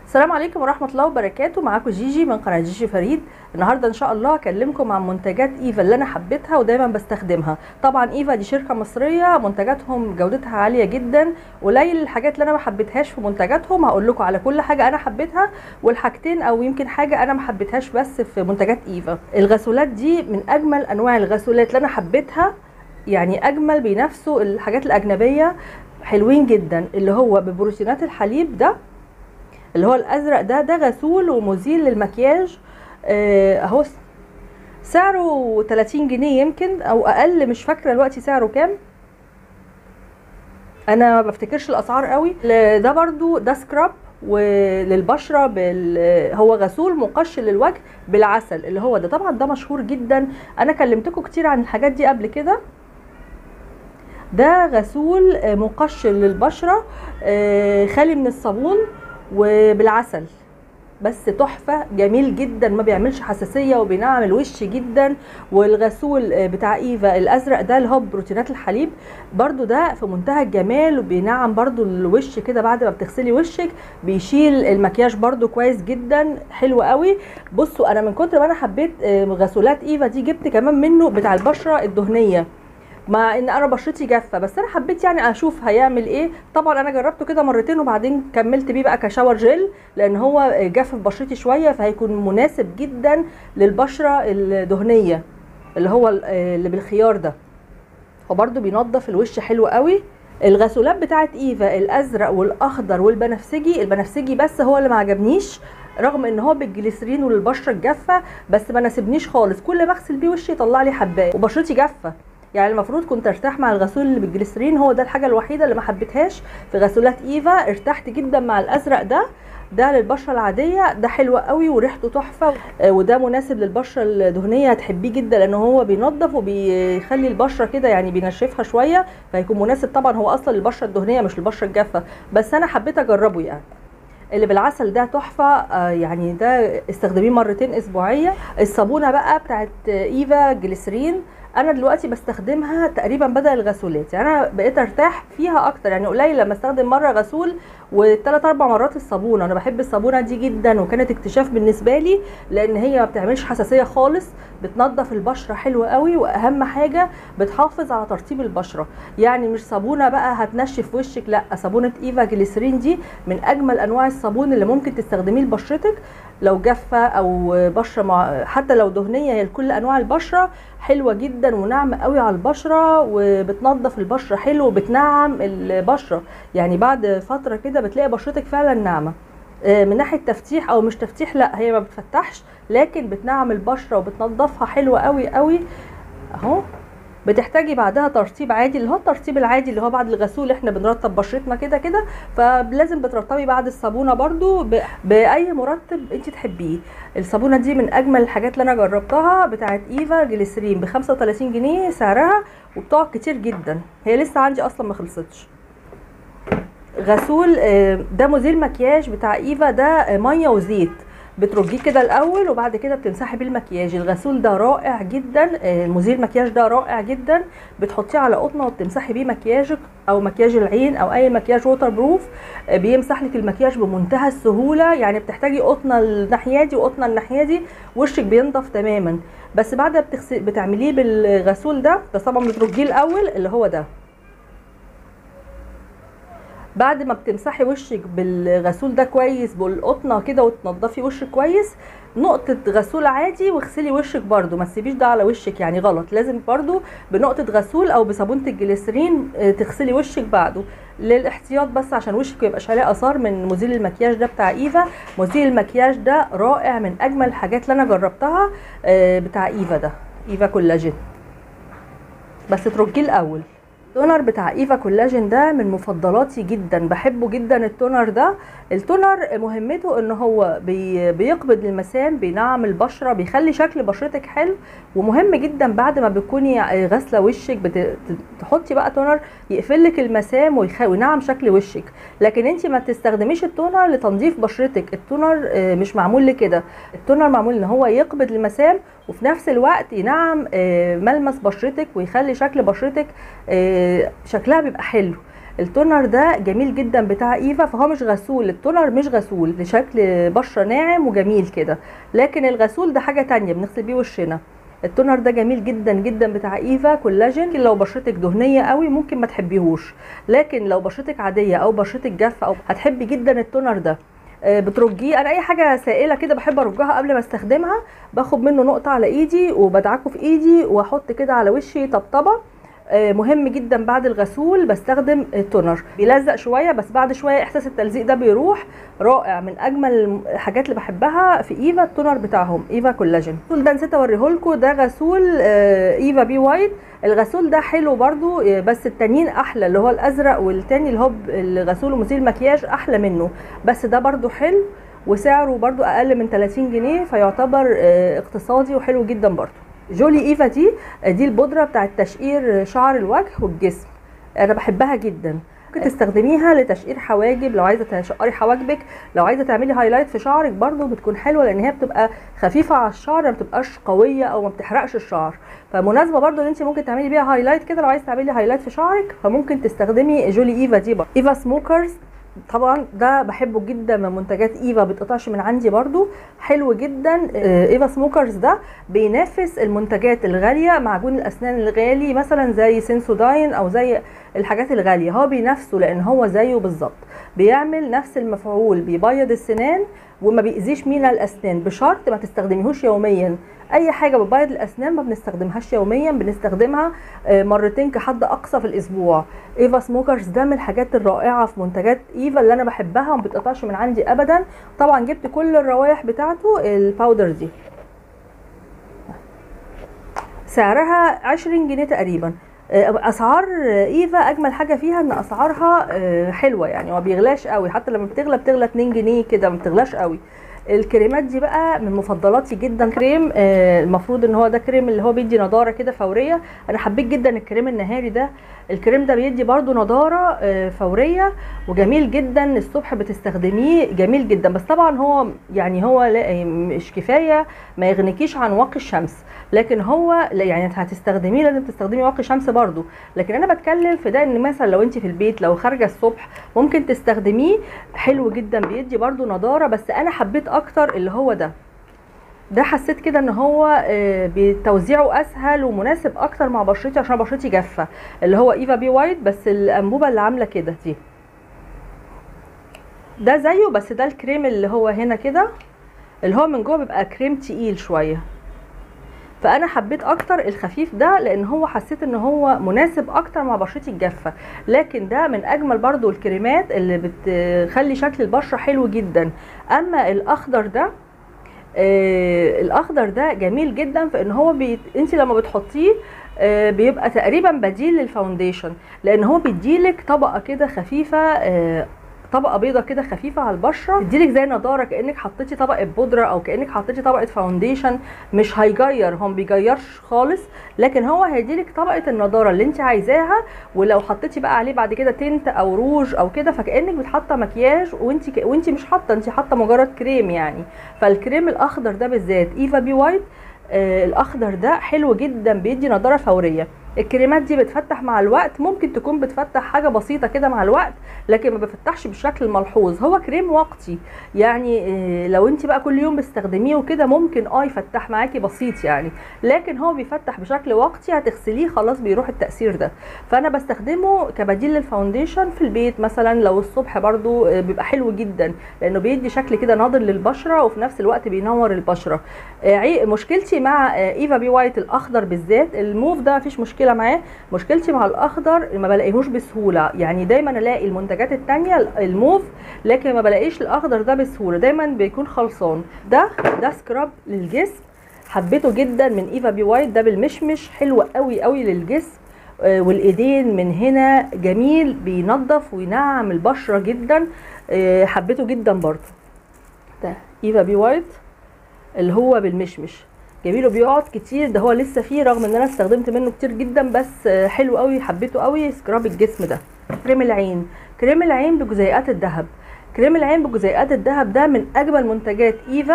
السلام عليكم ورحمة الله وبركاته معاكم جيجي من قناة جيجي فريد النهاردة ان شاء الله هكلمكم عن منتجات ايفا اللي انا حبيتها ودايما بستخدمها طبعا ايفا دي شركة مصرية منتجاتهم جودتها عالية جدا قليل الحاجات اللي انا ما حبيتهاش في منتجاتهم هقول لكم على كل حاجة انا حبيتها والحاجتين او يمكن حاجة انا ما حبيتهاش بس في منتجات ايفا الغسولات دي من اجمل انواع الغسولات اللي انا حبيتها يعني اجمل بينافسوا الحاجات الاجنبية حلوين جدا اللي هو ببروتينات الحليب ده اللي هو الازرق ده ده غسول ومزيل للمكياج آه، اهو سعره 30 جنيه يمكن او اقل مش فاكره دلوقتي سعره كام انا ما بفتكرش الاسعار قوي ل- ده برضو ده سكراب وللبشره بال... هو غسول مقشر للوجه بالعسل اللي هو ده طبعا ده مشهور جدا انا كلمتكم كتير عن الحاجات دي قبل كده ده غسول آه، مقشر للبشره آه، خالي من الصابون وبالعسل بس تحفه جميل جدا ما بيعملش حساسيه وبينعم الوش جدا والغسول آه، بتاع ايفا الازرق ده اللي هو بروتينات الحليب برضو ده في منتهى الجمال وبينعم برضو الوش كده بعد ما بتغسلي وشك بيشيل المكياج برضو كويس جدا حلو قوي بصوا انا من كتر ما انا حبيت آه، غسولات ايفا دي جبت كمان منه بتاع البشره الدهنيه مع ان انا بشرتي جافه بس انا حبيت يعني اشوف هيعمل ايه طبعا انا جربته كده مرتين وبعدين كملت بيه بقى كشاور جل لان هو جاف في بشرتي شويه فهيكون مناسب جدا للبشره الدهنيه اللي هو ال- اللي بالخيار ده وبرده بينظف الوش حلو قوي الغسولات بتاعت ايفا الازرق والاخضر والبنفسجي البنفسجي بس هو اللي ما عجبنيش رغم ان هو بالجليسرين وللبشره الجافه بس ما ناسبنيش خالص كل ما اغسل بيه وشي يطلع لي حبايه وبشرتي جافه يعني المفروض كنت ارتاح مع الغسول اللي بالجليسرين هو ده الحاجه الوحيده اللي ما حبيتهاش في غسولات ايفا ارتحت جدا مع الازرق ده ده للبشره العاديه ده حلو قوي وريحته تحفه آه، وده مناسب للبشره الدهنيه هتحبيه جدا لان هو بينظف وبيخلي البشره كده يعني بينشفها شويه فهيكون مناسب طبعا هو اصلا للبشره الدهنيه مش للبشره الجافه بس انا حبيت اجربه يعني اللي بالعسل ده تحفه آه، يعني ده استخدميه مرتين اسبوعيه الصابونه بقى بتاعت ايفا جليسرين انا دلوقتي بستخدمها تقريبا بدل الغسولات يعني انا بقيت ارتاح فيها اكتر يعني قليل لما استخدم مره غسول وثلاث اربع مرات الصابونه انا بحب الصابونه دي جدا وكانت اكتشاف بالنسبه لي لان هي ما بتعملش حساسيه خالص بتنظف البشره حلوه قوي واهم حاجه بتحافظ على ترطيب البشره يعني مش صابونه بقى هتنشف وشك لا صابونه ايفا جليسرين دي من اجمل انواع الصابون اللي ممكن تستخدميه لبشرتك لو جافه او بشره مع حتى لو دهنيه هي لكل انواع البشره حلوه جدا وناعمه قوي على البشره وبتنظف البشره حلو وبتنعم البشره يعني بعد فتره كده بتلاقي بشرتك فعلا ناعمه آه، من ناحيه تفتيح او مش تفتيح لا هي ما بتفتحش لكن بتنعم البشره وبتنظفها حلوه قوي قوي اهو بتحتاجي بعدها ترطيب عادي اللي هو الترطيب العادي اللي هو بعد الغسول احنا بنرطب بشرتنا كده كده فلازم بترطبي بعد الصابونه برضو ب... باي مرطب انت تحبيه الصابونه دي من اجمل الحاجات اللي انا جربتها بتاعت ايفا جليسرين ب 35 جنيه سعرها وبتقعد كتير جدا هي لسه عندي اصلا ما خلصتش غسول آه، ده مزيل مكياج بتاع ايفا ده آه، ميه وزيت بترجيه كده الاول وبعد كده بتمسحي بيه المكياج الغسول ده رائع جدا آه، مزيل مكياج ده رائع جدا بتحطيه على قطنه وبتمسحي بيه مكياجك او مكياج العين او اي مكياج ووتر بروف آه، بيمسح لك المكياج بمنتهى السهوله يعني بتحتاجي قطنه الناحيه دي وقطنه الناحيه دي وشك بينضف تماما بس بعد ما بتغسل بتعمليه بالغسول ده بس طبعا بترجيه الاول اللي هو ده بعد ما بتمسحي وشك بالغسول ده كويس بالقطنه كده وتنضفي وشك كويس نقطة غسول عادي واغسلي وشك برضو ما تسيبيش ده على وشك يعني غلط لازم برضو بنقطة غسول او بصابونة الجليسرين آه، تغسلي وشك بعده للاحتياط بس عشان وشك ميبقاش عليه اثار من مزيل المكياج ده بتاع ايفا مزيل المكياج ده رائع من اجمل الحاجات اللي انا جربتها آه، بتاع ايفا ده ايفا كولاجين بس ترجيه الاول التونر بتاع ايفا كولاجين ده من مفضلاتي جدا بحبه جدا التونر ده التونر مهمته ان هو بي بيقبض المسام بينعم البشره بيخلي شكل بشرتك حلو ومهم جدا بعد ما بتكوني غاسله وشك بت- تحطي بقى تونر يقفل لك المسام ويخ- وينعم شكل وشك لكن انت ما تستخدميش التونر لتنظيف بشرتك التونر آه، مش معمول لكده التونر معمول ان هو يقبض المسام وفي نفس الوقت ينعم آه، ملمس بشرتك ويخلي شكل بشرتك آه، شكلها بيبقى حلو التونر ده جميل جدا بتاع ايفا فهو مش غسول التونر مش غسول لشكل بشره ناعم وجميل كده لكن الغسول ده حاجه تانية بنغسل بيه وشنا التونر ده جميل جدا جدا بتاع ايفا كولاجين لو بشرتك دهنيه قوي ممكن ما تحبيهوش لكن لو بشرتك عاديه او بشرتك جافه او هتحبي جدا التونر ده آه، بترجيه انا اي حاجه سائله كده بحب ارجها قبل ما استخدمها باخد منه نقطه على ايدي وبدعكه في ايدي واحط كده على وشي طبطبه آه، مهم جدا بعد الغسول بستخدم التونر بيلزق شويه بس بعد شويه احساس التلزيق ده بيروح رائع من اجمل الحاجات اللي بحبها في ايفا التونر بتاعهم ايفا كولاجين الغسول ده نسيت اوريه لكم ده غسول آه، ايفا بي وايت الغسول ده حلو برضو آه، بس التانيين احلى اللي هو الازرق والتاني اللي هو ب- الغسول ومزيل مكياج احلى منه بس ده برضو حلو وسعره برضو اقل من 30 جنيه فيعتبر آه، اقتصادي وحلو جدا برضو جولي ايفا دي آه، دي البودره بتاعه تشقير شعر الوجه والجسم انا بحبها جدا ممكن تستخدميها لتشقير حواجب لو عايزه تشقري حواجبك لو عايزه تعملي هايلايت في شعرك برضو بتكون حلوه لان هي بتبقى خفيفه على الشعر ما بتبقاش قويه او ما بتحرقش الشعر فمناسبه برضو ان انت ممكن تعملي بيها هايلايت كده لو عايزه تعملي هايلايت في شعرك فممكن تستخدمي جولي ايفا دي برضو. ايفا سموكرز طبعا ده بحبه جدا من منتجات ايفا بتقطعش من عندي برضو حلو جدا آه، ايفا سموكرز ده بينافس المنتجات الغاليه معجون الاسنان الغالي مثلا زي سينسوداين او زي الحاجات الغاليه هو بينافسه لان هو زيه بالظبط بيعمل نفس المفعول بيبيض السنان وما بيأذيش مينا الاسنان بشرط ما تستخدميهوش يوميا اي حاجه بتبيض الاسنان ما بنستخدمهاش يوميا بنستخدمها آه، مرتين كحد اقصى في الاسبوع ايفا سموكرز ده من الحاجات الرائعه في منتجات ايفا اللي انا بحبها وما بتقطعش من عندي ابدا طبعا جبت كل الروائح بتاعته الباودر دي سعرها 20 جنيه تقريبا آه، اسعار ايفا اجمل حاجه فيها ان اسعارها آه، حلوه يعني ما بيغلاش قوي حتى لما بتغلى بتغلى 2 جنيه كده ما بتغلاش قوي الكريمات دي بقى من مفضلاتي جدا كريم آه، المفروض ان هو ده كريم اللي هو بيدي نضاره كده فوريه انا حبيت جدا الكريم النهاري ده الكريم ده بيدي برضو نضاره آه، فوريه وجميل جدا الصبح بتستخدميه جميل جدا بس طبعا هو يعني هو لا- مش كفايه ما يغنيكيش عن واقي الشمس لكن هو لا يعني هتستخدميه لازم تستخدمي واقي شمس برضو لكن انا بتكلم في ده ان مثلا لو انت في البيت لو خارجه الصبح ممكن تستخدميه حلو جدا بيدي برضو نضاره بس انا حبيت اكتر اللي هو ده ده حسيت كده ان هو آه، بتوزيعه اسهل ومناسب اكتر مع بشرتي عشان بشرتي جافه اللي هو ايفا بي وايت بس الانبوبه اللي عامله كده دي ده زيه بس ده الكريم اللي هو هنا كده اللي هو من جوه بيبقى كريم تقيل شويه فانا حبيت اكتر الخفيف ده لان هو حسيت ان هو مناسب اكتر مع بشرتي الجافه لكن ده من اجمل برضو الكريمات اللي بتخلي شكل البشره حلو جدا اما الاخضر ده آه الاخضر ده جميل جدا في ان هو بيت... انت لما بتحطيه آه بيبقى تقريبا بديل للفاونديشن لان هو بيديلك طبقه كده خفيفه آه طبقه بيضه كده خفيفه على البشره تديلك زي نضاره كانك حطيتي طبقه بودره او كانك حطيتي طبقه فاونديشن مش هيجير هو ما بيجيرش خالص لكن هو هيديلك طبقه النضاره اللي انت عايزاها ولو حطيتي بقى عليه بعد كده تنت او روج او كده فكانك بتحطه مكياج وانت ك... وانت مش حاطه انت حاطه مجرد كريم يعني فالكريم الاخضر ده بالذات ايفا بي وايت آه الاخضر ده حلو جدا بيدي نضاره فوريه الكريمات دي بتفتح مع الوقت ممكن تكون بتفتح حاجه بسيطه كده مع الوقت لكن ما بفتحش بالشكل الملحوظ هو كريم وقتي يعني آه، لو انت بقى كل يوم بتستخدميه وكده ممكن اه يفتح معاكي بسيط يعني لكن هو بيفتح بشكل وقتي هتغسليه خلاص بيروح التاثير ده فانا بستخدمه كبديل للفاونديشن في البيت مثلا لو الصبح برضو آه، بيبقى حلو جدا لانه بيدي شكل كده ناضر للبشره وفي نفس الوقت بينور البشره آه، عي- مشكلتي مع آه، ايفا بي وايت الاخضر بالذات الموف ده مفيش مشكله معاه مشكلتي مع الاخضر ما بلاقيهوش بسهوله يعني دايما الاقي المنتجات التانية الموف لكن ما بلاقيش الاخضر ده بسهوله دايما بيكون خلصان ده ده سكراب للجسم حبيته جدا من ايفا بي وايت ده بالمشمش حلو قوي قوي للجسم آه، والايدين من هنا جميل بينظف وينعم البشره جدا آه، حبيته جدا برضو ده ايفا بي وايت اللي هو بالمشمش جميل وبيقعد كتير ده هو لسه فيه رغم ان انا استخدمت منه كتير جدا بس آه، حلو قوي حبيته قوي سكراب الجسم ده كريم العين كريم العين بجزيئات الذهب كريم العين بجزيئات الذهب ده من اجمل منتجات ايفا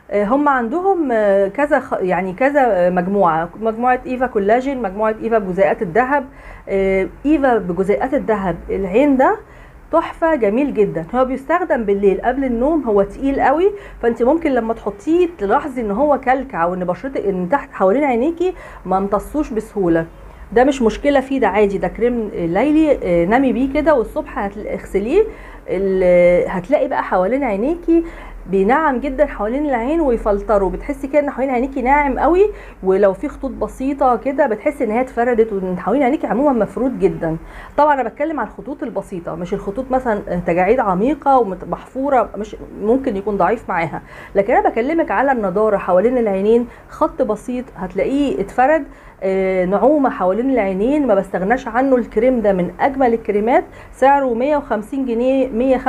آه، هم عندهم آه، كذا خ- يعني كذا آه، مجموعه مجموعه ايفا كولاجين مجموعه ايفا بجزيئات الذهب آه، ايفا بجزيئات الذهب العين ده تحفه جميل جدا هو بيستخدم بالليل قبل النوم هو تقيل قوي فانت ممكن لما تحطيه تلاحظي ان هو كلكع وان بشرتك ان تحت حوالين عينيكي ما امتصوش بسهوله ده مش مشكله فيه ده عادي ده كريم ليلي آه، نامي بيه كده والصبح هتل- اغسليه ال- هتلاقي بقى حوالين عينيكي بينعم جدا حوالين العين ويفلتره بتحسي كده ان حوالين عينيكي ناعم قوي ولو في خطوط بسيطه كده بتحسي ان هي اتفردت وان حوالين عينيكي عموما مفرود جدا طبعا انا بتكلم عن الخطوط البسيطه مش الخطوط مثلا تجاعيد عميقه ومحفوره مش ممكن يكون ضعيف معاها لكن انا بكلمك على النضاره حوالين العينين خط بسيط هتلاقيه اتفرد آه، نعومه حوالين العينين ما بستغناش عنه الكريم ده من اجمل الكريمات سعره 150 جنيه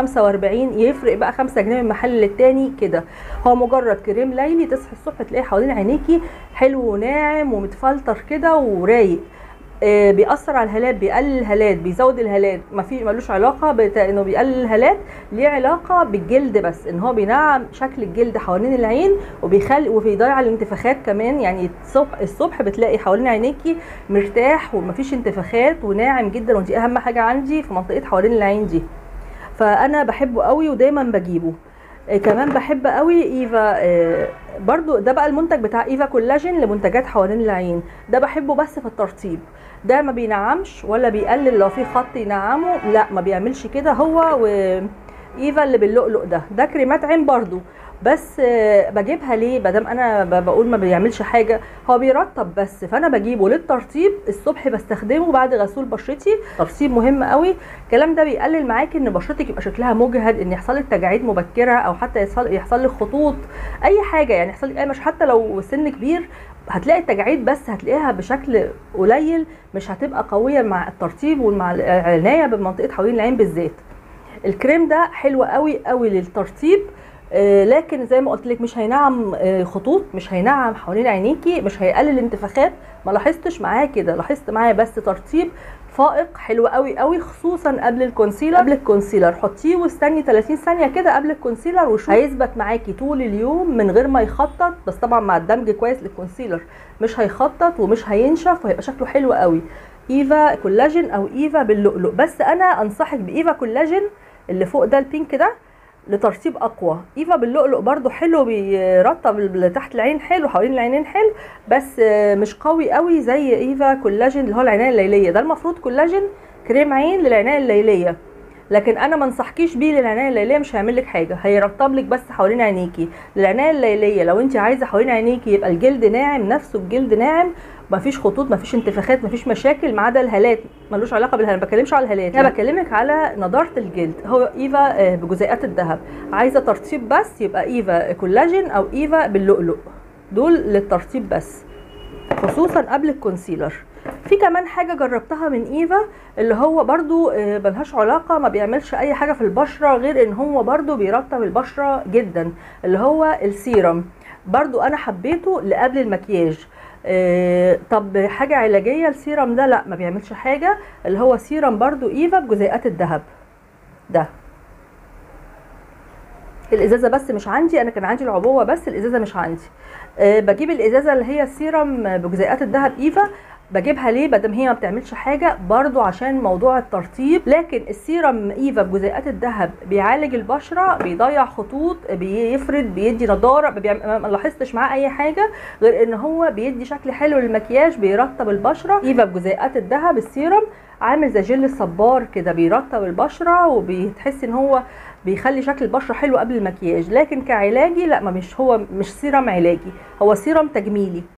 145 يفرق بقى 5 جنيه من محل للتاني كده هو مجرد كريم ليلي تصحي الصبح تلاقيه حوالين عينيكي حلو وناعم ومتفلتر كده ورايق آه، بيأثر على الهالات بيقلل الهالات بيزود الهالات ما في ملوش علاقه بت... انه بيقلل الهالات ليه علاقه بالجلد بس ان هو بينعم شكل الجلد حوالين العين وبيخلي وبيضيع الانتفاخات كمان يعني الصبح الصبح بتلاقي حوالين عينيكي مرتاح ومفيش انتفاخات وناعم جدا ودي اهم حاجه عندي في منطقه حوالين العين دي فانا بحبه قوي ودايما بجيبه آه، كمان بحب قوي ايفا آه، برضو ده بقى المنتج بتاع ايفا كولاجين لمنتجات حوالين العين ده بحبه بس في الترطيب ده ما بينعمش ولا بيقلل لو في خط ينعمه لا ما بيعملش كده هو و ايفا اللي باللؤلؤ ده ده كريمات عين برضو بس آه، بجيبها ليه مادام انا ب- بقول ما بيعملش حاجه هو بيرطب بس فانا بجيبه للترطيب الصبح بستخدمه بعد غسول بشرتي ترطيب مهم قوي الكلام ده بيقلل معاكي ان بشرتك يبقى شكلها مجهد ان يحصل لك تجاعيد مبكره او حتى يحصل يحصل لك خطوط اي حاجه يعني يحصل لك اي مش حتى لو سن كبير هتلاقي التجاعيد بس هتلاقيها بشكل قليل مش هتبقى قويه مع الترطيب ومع العنايه بمنطقه حوالين العين بالذات الكريم ده حلو قوي قوي للترطيب آه، لكن زي ما قلت لك مش هينعم آه، خطوط مش هينعم حوالين عينيكي مش هيقلل انتفاخات ما لاحظتش معاه كده لاحظت معاه بس ترطيب فائق حلو قوي قوي خصوصا قبل الكونسيلر قبل الكونسيلر حطيه واستني 30 ثانيه كده قبل الكونسيلر وشوف هيثبت معاكي طول اليوم من غير ما يخطط بس طبعا مع الدمج كويس للكونسيلر مش هيخطط ومش هينشف وهيبقى شكله حلو قوي ايفا كولاجين او ايفا باللؤلؤ بس انا انصحك بايفا كولاجين اللي فوق ده البينك ده لترطيب اقوى ايفا باللؤلؤ برضو حلو بيرطب اللي تحت العين حلو حوالين العينين حلو بس آه، مش قوي قوي زي ايفا كولاجين اللي هو العنايه الليليه ده المفروض كولاجين كريم عين للعنايه الليليه لكن انا ما انصحكيش بيه للعنايه الليليه مش هيعمل لك حاجه هيرطب لك بس حوالين عينيكي للعنايه الليليه لو انت عايزه حوالين عينيكي يبقى الجلد ناعم نفسه الجلد ناعم مفيش خطوط مفيش انتفاخات مفيش مشاكل ما عدا الهالات ملوش علاقه بالهالات ما بكلمش على الهالات انا بكلمك على نضاره الجلد هو ايفا آه، بجزيئات الذهب عايزه ترطيب بس يبقى ايفا كولاجين او ايفا باللؤلؤ دول للترطيب بس خصوصا قبل الكونسيلر في كمان حاجة جربتها من ايفا اللي هو برضو آه، ملهاش علاقة ما بيعملش اي حاجة في البشرة غير ان هو برضو بيرطب البشرة جدا اللي هو السيرم برضو انا حبيته لقبل المكياج آه، طب حاجة علاجية السيرم ده لا ما بيعملش حاجة اللي هو سيرم برضو ايفا بجزيئات الذهب ده الازازه بس مش عندي انا كان عندي العبوه بس الازازه مش عندي أه بجيب الازازه اللي هي السيرم بجزيئات الذهب ايفا بجيبها ليه بدل هي ما بتعملش حاجه برضو عشان موضوع الترطيب لكن السيرم ايفا بجزيئات الذهب بيعالج البشره بيضيع خطوط بيفرد بيدي نضاره بيعمل ما لاحظتش معاه اي حاجه غير ان هو بيدي شكل حلو للمكياج بيرطب البشره ايفا بجزيئات الذهب السيرم عامل زي جل الصبار كده بيرطب البشره وبتحسي ان هو بيخلي شكل البشره حلو قبل المكياج لكن كعلاجي لا ما مش هو مش سيرم علاجي هو سيرم تجميلي